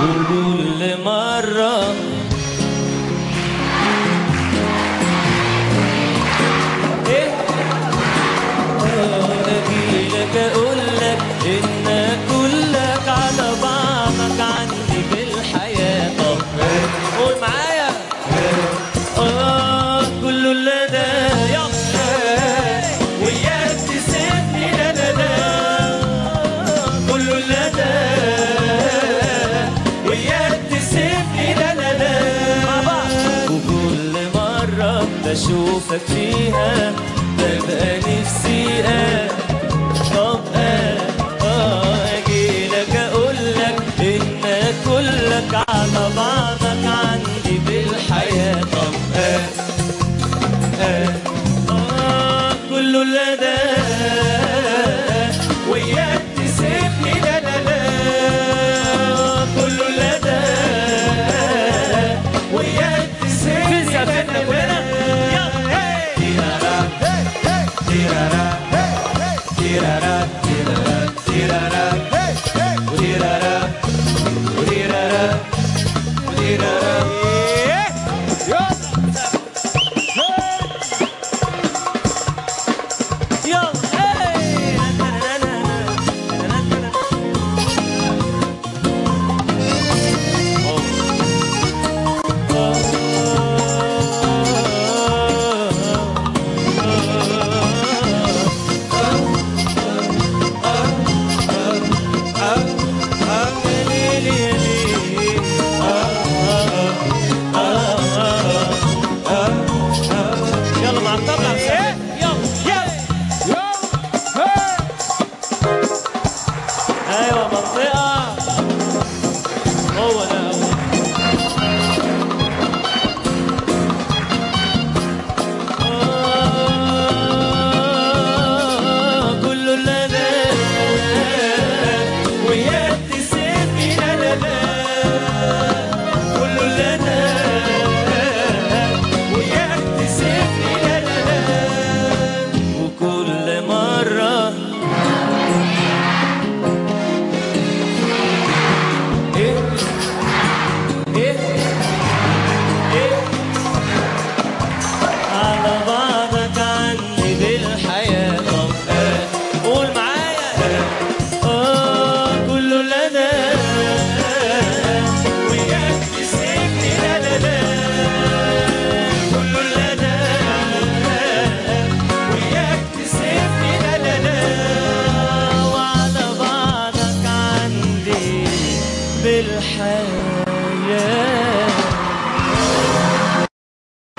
وكل مرة إيه؟ آه، أجيلك أقولك إن كلك على بعضك عندي في الحياة طب قول معايا آه كله لا ده يلا وياك تسيبني لا لا لا كله لا ده وياك تسيبني لا لا لا وكل مرة بشوفك فيها ببقى نفسي آه طب آه آه أجيلك أقولك إن كلك على بعضك عندي بالحياة طب آه آه آه كله لا ده وياك تسيبني لا لا لا كله لا ده وياك تسيبني لا لا لا تيرارا تيرارا تيرارا تيرارا تيرارا تيرارا تيرارا تيرارا يلا هاي يلا مع الطبلة ايه يلا يلا ايوه منطقة هو ده هو آه، كله لا لا وياك تسيبني لا لا لا كله لا لا وياك تسيبني لا لا لا وكل مرة إيه إيه إيه على بعضك عندي بالحياة طب آه قول معايا آه كله لا لا وياك تسيبني لا لا لا كله لا لا وياك تسيبني لا لا لا وعلى بعضك عندي بالحياة